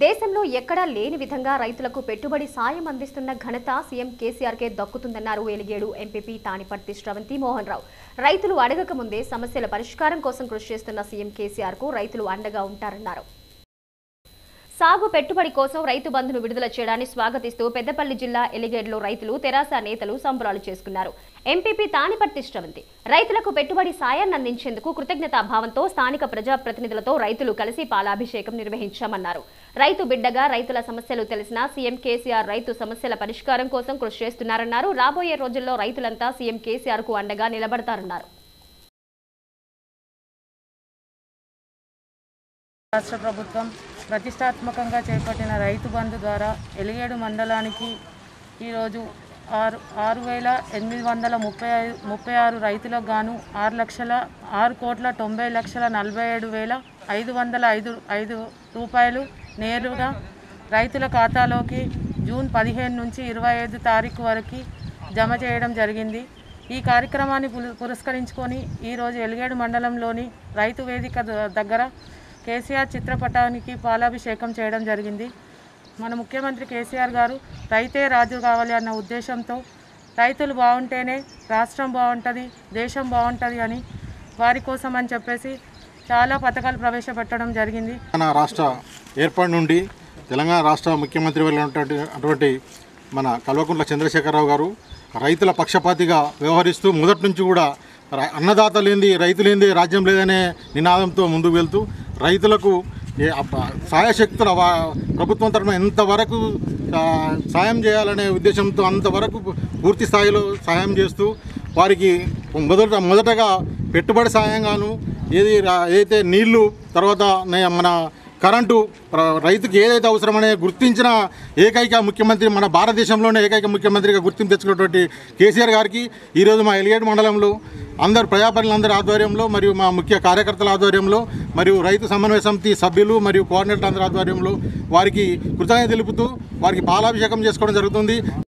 దేశంలో ఎక్కడా లేని విధంగా రైతులకు పెట్టుబడి సాయం అందిస్తున్న ఘనత సీఎం కేసీఆర్కే దక్కుతుందన్నారు ఎలిగేడు ఎంపీపీ తానిపర్తి శ్రవంతి మోహన్ రావు రైతులు అడగక ముందే సమస్యల పరిష్కారం కోసం కృషి చేస్తున్న సీఎం కేసీఆర్ కు రైతులు అండగా ఉంటారన్నారు సాగు పెట్టుబడి కోసం రైతు బంధును విడుదల చేయడాన్ని స్వాగతిస్తూ పెద్దపల్లి జిల్లా ఎలిగేడ్లో రైతులు తెరాస నేతలు సంబరాలు చేసుకున్నారు ఎంపీపీ తానిపర్తి శ్రవంతి రైతులకు పెట్టుబడి సాయాన్ని అందించేందుకు కృతజ్ఞతాభావంతో స్థానిక ప్రజాప్రతినిధులతో రైతులు కలిసి పాలాభిషేకం నిర్వహించామన్నారు రైతు బిడ్డగా రైతుల సమస్యలు తెలిసిన సీఎం కేసీఆర్ రైతు సమస్యల పరిష్కారం కోసం కృషి చేస్తున్నారన్నారు రాబోయే రోజుల్లో రైతులంతా సీఎం కేసీఆర్ కు అండగా నిలబడతారన్నారు రాష్ట్ర ప్రభుత్వం ప్రతిష్టాత్మకంగా చేపట్టిన రైతు బంధు ద్వారా ఎలిగేడు మండలానికి ఈరోజు ఆరు ఆరు వేల ఎనిమిది వందల ముప్పై ఐదు ముప్పై ఆరు రైతులకు గాను ఆరు లక్షల ఆరు కోట్ల తొంభై లక్షల నలభై ఏడు వేల ఐదు వందల ఐదు ఐదు రూపాయలు నేరుగా రైతుల ఖాతాలోకి జూన్ పదిహేను నుంచి ఇరవై ఐదు తారీఖు వరకు జమ చేయడం జరిగింది ఈ కార్యక్రమాన్ని పులు- పురస్కరించుకొని ఈరోజు ఎలిగేడు మండలంలోని రైతు వేదిక ద- దగ్గర కేసీఆర్ చిత్రపటానికి పాలాభిషేకం చేయడం జరిగింది మన ముఖ్యమంత్రి కేసీఆర్ గారు రైతే రాజు కావాలి అన్న ఉద్దేశంతో రైతులు బాగుంటేనే రాష్ట్రం బాగుంటుంది దేశం బాగుంటుంది అని వారి కోసం అని చెప్పేసి చాలా పథకాలు ప్రవేశపెట్టడం జరిగింది తెలంగాణ రాష్ట్ర ఏర్పాటు నుండి తెలంగాణ రాష్ట్ర ముఖ్యమంత్రి వెళ్ళినటువంటి అటువంటి మన కల్వకుంట్ల చంద్రశేఖరరావు గారు రైతుల పక్షపాతిగా వ్యవహరిస్తూ మొదటి నుంచి కూడా ర- అన్నదాత లేనిది రైతు లేనిది రాజ్యం లేదనే నినాదంతో ముందుకు వెళ్తూ రైతులకు ఏ అప్ప- సాయశక్తుల వా- ప్రభుత్వం తరఫున ఎంతవరకు ఆ, సాయం చేయాలనే ఉద్దేశంతో అంతవరకు పూర్తి స్థాయిలో సాయం చేస్తూ వారికి మొదట మొదటగా పెట్టుబడి సాయంగాను ఏది రా- ఏదైతే నీళ్లు తర్వాత నే- మన కరెంటు ప్ర- రైతుకి ఏదైతే అవసరమనే గుర్తించిన ఏకైక ముఖ్యమంత్రి మన భారతదేశంలోనే ఏకైక ముఖ్యమంత్రిగా గుర్తింపు తెచ్చుకున్నటువంటి కేసీఆర్ గారికి ఈరోజు మా ఎలిగేట్ మండలంలో అందరు ప్రజాప్రతినిధులందరి ఆధ్వర్యంలో మరియు మా ముఖ్య కార్యకర్తల ఆధ్వర్యంలో మరియు రైతు సమన్వయ సమితి సభ్యులు మరియు కోఆర్డినేటర్ అందరి ఆధ్వర్యంలో వారికి కృతజ్ఞత తెలుపుతూ వారికి పాలాభిషేకం చేసుకోవడం జరుగుతుంది